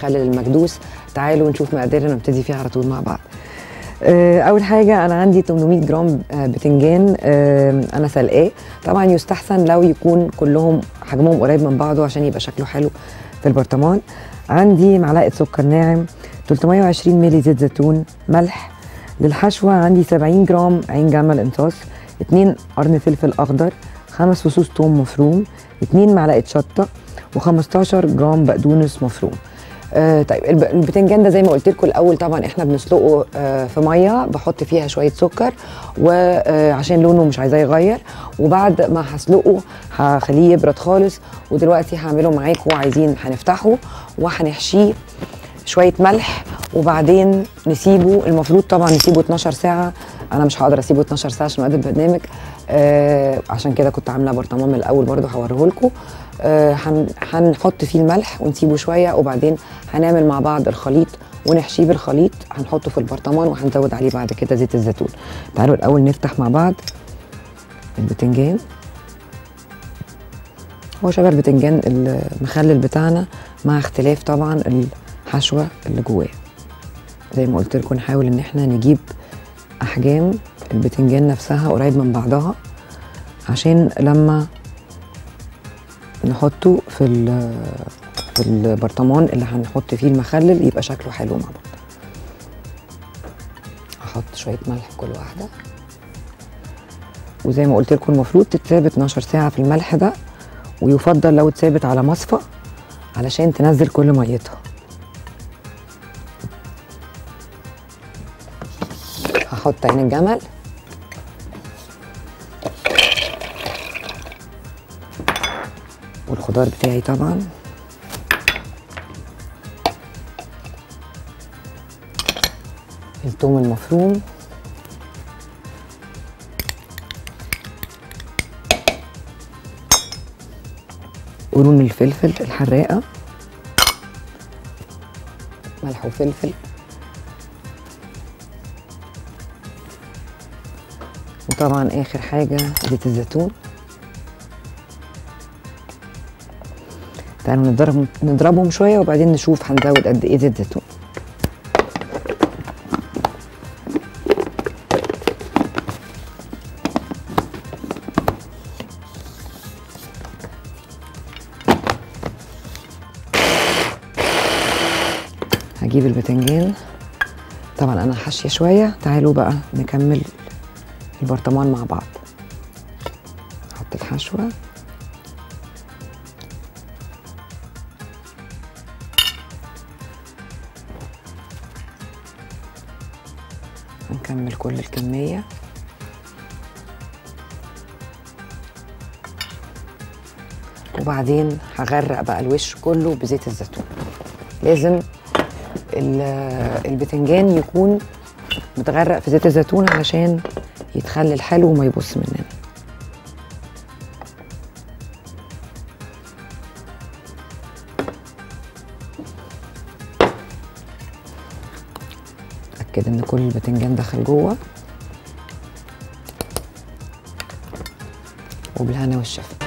المخلل المكدوس تعالوا نشوف مقاديرنا ونبتدي فيها على طول مع بعض آه، اول حاجه انا عندي 800 جرام آه، بتنجان آه، انا سلقاه طبعا يستحسن لو يكون كلهم حجمهم قريب من بعضه عشان يبقى شكله حلو في البرطمان عندي معلقه سكر ناعم 320 ملي زيت زيتون ملح للحشوه عندي 70 جرام عين جمل امتصاص 2 قرن فلفل اخضر خمس فصوص ثوم مفروم 2 معلقه شطه و15 جرام بقدونس مفروم آه طيب الب- البتنجان ده زي ما قلت لكم الاول طبعا احنا بنسلقه آه في ميه بحط فيها شويه سكر وعشان لونه مش عايزاه يغير وبعد ما هسلقه هخليه يبرد خالص ودلوقتي هعمله معاكم عايزين هنفتحه وهنحشيه شويه ملح وبعدين نسيبه المفروض طبعا نسيبه 12 ساعه انا مش هقدر اسيبه 12 ساعه عشان مقدم البرنامج آه عشان كده كنت عامله برطمان من الاول برضو هوريه لكم آه هن- هنحط فيه الملح ونسيبه شويه وبعدين هنعمل مع بعض الخليط ونحشيه بالخليط هنحطه في البرطمان وهنزود عليه بعد كده زيت الزيتون تعالوا الاول نفتح مع بعض البتنجان هو شبه البتنجان المخلل بتاعنا مع اختلاف طبعا الحشوه اللي جواه زي ما قلت لكم نحاول ان احنا نجيب احجام البتنجان نفسها قريب من بعضها عشان لما نحطه في ال- في البرطمان اللي هنحط فيه المخلل يبقى شكله حلو مع بعض هحط شويه ملح في كل واحده وزي ما قلت لكم المفروض تتساب 12 ساعه في الملح ده ويفضل لو اتسابت على مصفى علشان تنزل كل ميتها هحط عين الجمل والخضار بتاعي طبعا الثوم المفروم قرون الفلفل الحراقه ملح وفلفل وطبعا اخر حاجه زيت الزيتون تعالوا نضرب نضربهم شويه وبعدين نشوف هنزود قد ايه زيت زيتون هجيب البتنجان طبعا انا حاشيه شويه تعالوا بقى نكمل البرطمان مع بعض احط الحشوه هنكمل كل الكميه وبعدين هغرق بقى الوش كله بزيت الزيتون لازم ال- البتنجان يكون متغرق في زيت الزيتون علشان يتخلل حلو وما يبص مننا اتاكد ان كل البتنجان دخل جوه وبالهنا والشفا